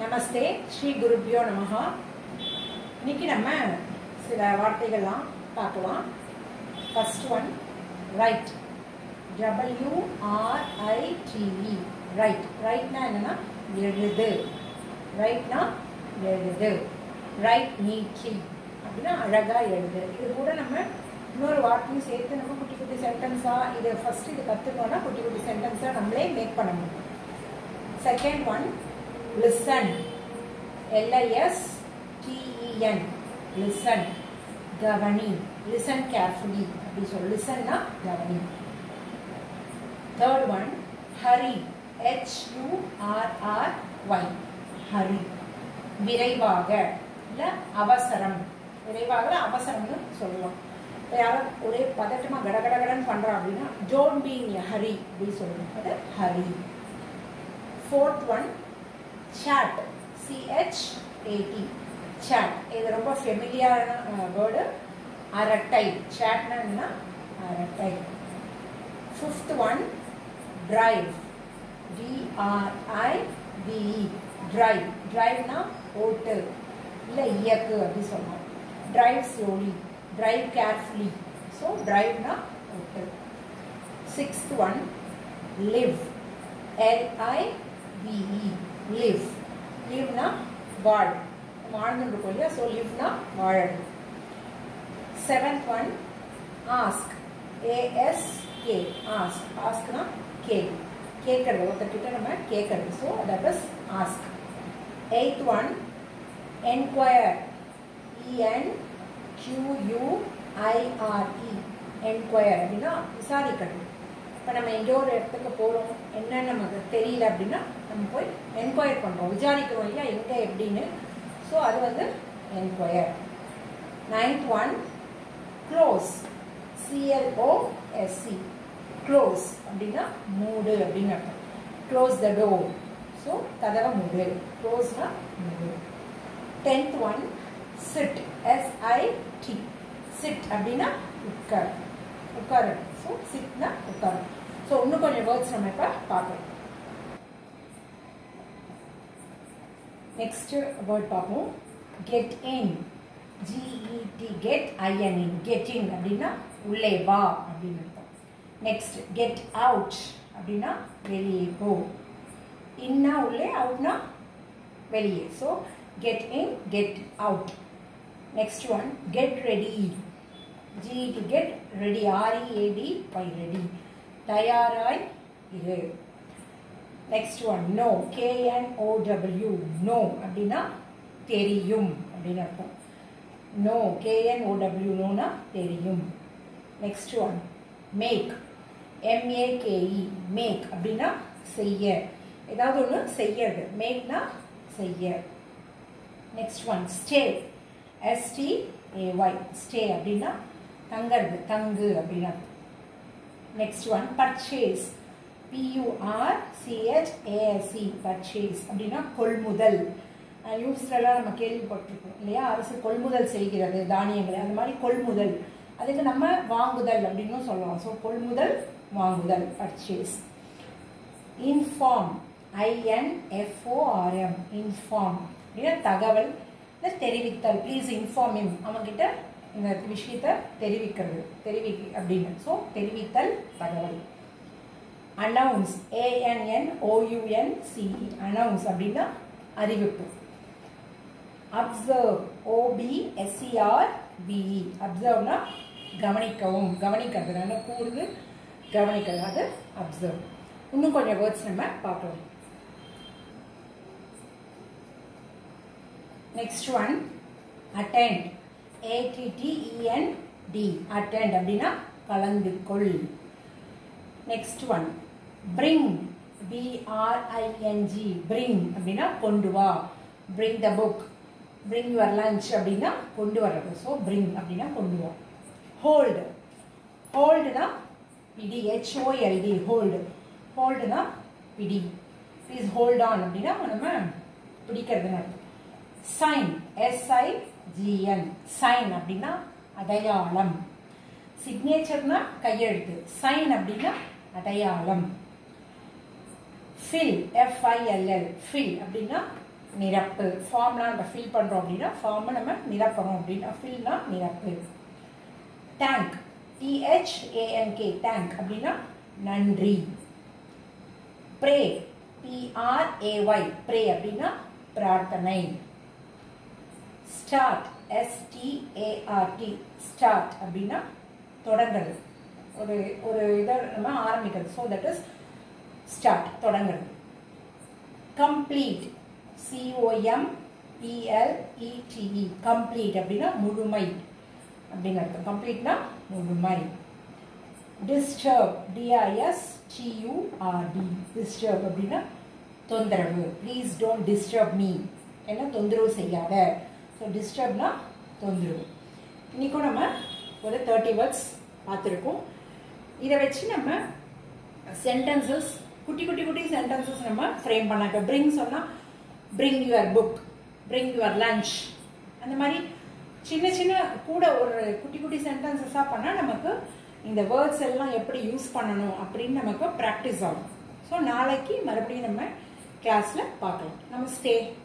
நமஸ்தே ஸ்ரீ குருப்யோ நமஹா இன்னைக்கு நம்ம சில வார்த்தைகள்லாம் பார்க்கலாம் first one write W R I T E write ரைட்னா என்னன்னா எழுது ரைட்னா எழுது ரைட் நீட்லி அப்படின்னா அழகாக எழுது இது கூட நம்ம இன்னொரு வார்த்தையும் சேர்த்து நம்ம குட்டி குட்டி சென்டென்ஸாக இதை ஃபர்ஸ்ட் இது கற்றுக்கோன்னா குட்டி குட்டி சென்டென்ஸாக நம்மளே மேக் பண்ண முடியும் second one listen L I S T E N listen கவனி லிசன் கேர்ஃபுல்லி அப்படி சொல்லு லிசன்னா கவனி third one hurry H U R R Y hurry விரைவாக இல்லை அவசரம் விரைவாக அவசரம்னு சொல்லுவோம் இப்போ யாரும் ஒரே பதட்டமாக கடகடகடன்னு பண்ணுறோம் அப்படின்னா டோன்ட் பி இன் ஹரி அப்படின்னு சொல்லணும் அது hurry fourth one chat C H A T chat இது ரொம்ப ஃபெமிலியரான வேர்டு அரட்டை chatனா என்ன அரட்டை fifth one drive D R I V E drive டிரைவ்னா ஓட்டு இல்லை இயக்கு அப்படி சொல்லலாம் drive slowly drive carefully so டிரைவ்னா ஓட்டு sixth one live L I V E live லிவ்னா வாழ் வாழ்ந்துட்டு இருக்கோம் இல்லையா ஸோ லிவ்னா வாழணும் seventh one ask A S K ask ஆஸ்க்னா கேள்வி கேட்கறது ஒருத்தர்கிட்ட நம்ம கேட்கறது so that is ask eighth one enquire E N Q U I R E enquire அப்படின்னா விசாரிக்கிறது இப்போ நம்ம எங்கேயோ ஒரு இடத்துக்கு போகிறோம் என்னன்னு நமக்கு தெரியல அப்படின்னா நம்ம போய் என்கொயர் பண்ணுறோம் விசாரிக்கிறோம் இல்லையா எங்கே எப்படின்னு ஸோ அது வந்து enquire ninth one close C L O S C close அப்படின்னா மூடு அப்படின்னு அர்த்தம் க்ளோஸ் த டோர் ஸோ கதவை மூடு க்ளோஸ்னா மூடு tenth one sit S I T sit அப்படின்னா உட்கார் உட்காரு ஸோ சிட்னா உட்காரு ஸோ இன்னும் கொஞ்சம் வேர்ட்ஸ் நம்ம இப்போ பார்க்கலாம் நெக்ஸ்ட் வேர்ட் பார்ப்போம் get in G E T get I N in get in அப்படின்னா உள்ளே வா அப்படின்னு அர்த்தம் நெக்ஸ்ட் கெட் அவுட் அப்படின்னா வெளியே போ இன்னா உள்ளே அவுட்னா வெளியே so get in get out next one get ready G E T get ready R E A D Y ready தயாராய் இரு next one know K N O W know அப்படின்னா தெரியும் அப்படின்னு அர்த்தம் நோ கேஎன்ஓடபிள்யூ நோனா தெரியும் next one make M A K E make அப்படின்னா செய்ய ஏதாவது ஒன்று செய்யறது மேக்னா செய்ய next one stay S T A Y stay அப்படின்னா தங்கிறது தங்கு அப்படின்னா next one purchase P U R C H A S C purchase அப்படின்னா கொள்முதல் நியூஸ்லலாம் நம்ம கேள்விப்பட்டிருக்கோம் இல்லையா அரசு கொள்முதல் செய்கிறது தானியங்களை அந்த மாதிரி கொள்முதல் அதுக்கு நம்ம வாங்குதல் அப்படின்னு சொல்லலாம் ஸோ கொள்முதல் வாங்குதல் பர்ச்சேஸ் இன்ஃபார்ம் ஐஎன்எஃப்ஓஆர்எம் இன்ஃபார்ம் அப்படின்னா தகவல் தெரிவித்தல் ப்ளீஸ் இன்ஃபார்ம் இம் அவன்கிட்ட இந்த விஷயத்த தெரிவிக்கிறது தெரிவி அப்படின்னு ஸோ தெரிவித்தல் தகவல் announce A N N O U N C E announce அப்படின்னா அறிவிப்பு அப்சர்வ் ஓபிஎஸ்சிஆர் பிஇ அப்சர்வ்னா கவனிக்கவும் கவனிக்கிறது நல்லா கூர்ந்து கவனிக்கிறது அது அப்சர்வ் இன்னும் கொஞ்சம் வேர்ட்ஸ் நம்ம பார்க்கலாம் next one attend A T T E N T attend அப்படின்னா கலந்து கொள் next one bring B R I N G bring அப்படின்னா கொண்டு வா bring the book bring your lunch அப்படின்னா கொண்டு வர்றது ஸோ பிரிங் அப்படின்னா கொண்டு வா ஹோல்டு ஹோல்டுனா பிடி ஹெச்ஓஎல்டி ஹோல்டு ஹோல்டுனா பிடி ப்ளீஸ் ஹோல்ட் ஆன் அப்படின்னா நம்ம பிடிக்கிறதுன்னு அர்த்தம் சைன் எஸ்ஐஜிஎன் சைன் அப்படின்னா அடையாளம் சிக்னேச்சர்னா கையெழுத்து சைன் அப்படின்னா அடையாளம் ஃபில் எஃப்ஐஎல்எல் ஃபில் அப்படின்னா நிரப்பு ஃபார்ம்லாம் நம்ம ஃபில் பண்ணுறோம் அப்படின்னா ஃபார்மை நம்ம நிரப்பணும் அப்படின்னா ஃபில்னா நிரப்பு டேங்க் டிஹெச்ஏஎன்கே டேங்க் அப்படின்னா நன்றி ப்ரே பிஆர்ஏஒய் ப்ரே அப்படின்னா பிரார்த்தனை ஸ்டார்ட் எஸ்டிஏஆர்டி ஸ்டார்ட் அப்படின்னா தொடங்குறது ஒரு ஒரு இதை நம்ம ஆரம்பிக்கிறது ஸோ தட் இஸ் ஸ்டார்ட் தொடங்குறது கம்ப்ளீட் சிஓஎம் பிஎல்இடிஇ கம்ப்ளீட் அப்படின்னா முழுமை அப்படின்னு அர்த்தம் கம்ப்ளீட்னா முழுமை டிஸ்டர்ப் டிஐஎஸ் டியூஆர்டி டிஸ்டர்ப் அப்படின்னா தொந்தரவு ப்ளீஸ் டோன்ட் டிஸ்டர்ப் மீ என்ன தொந்தரவு செய்யாத ஸோ டிஸ்டர்ப்னா தொந்தரவு இன்றைக்கும் நம்ம ஒரு தேர்ட்டி வேர்ட்ஸ் பார்த்துருக்கோம் இதை வச்சு நம்ம சென்டென்சஸ் குட்டி குட்டி குட்டி சென்டென்சஸ் நம்ம ஃப்ரேம் பண்ணலாம் இப்போ பிரிங் சொன்னால் bring your book bring your lunch அந்த மாதிரி சின்ன சின்ன கூட ஒரு குட்டி குட்டி சென்டென்சஸாக பண்ணால் நமக்கு இந்த வேர்ட்ஸ் எல்லாம் எப்படி யூஸ் பண்ணணும் அப்படின்னு நமக்கு ப்ராக்டிஸ் ஆகும் ஸோ நாளைக்கு மறுபடியும் நம்ம கிளாஸில் பார்க்கலாம் நமஸ்தே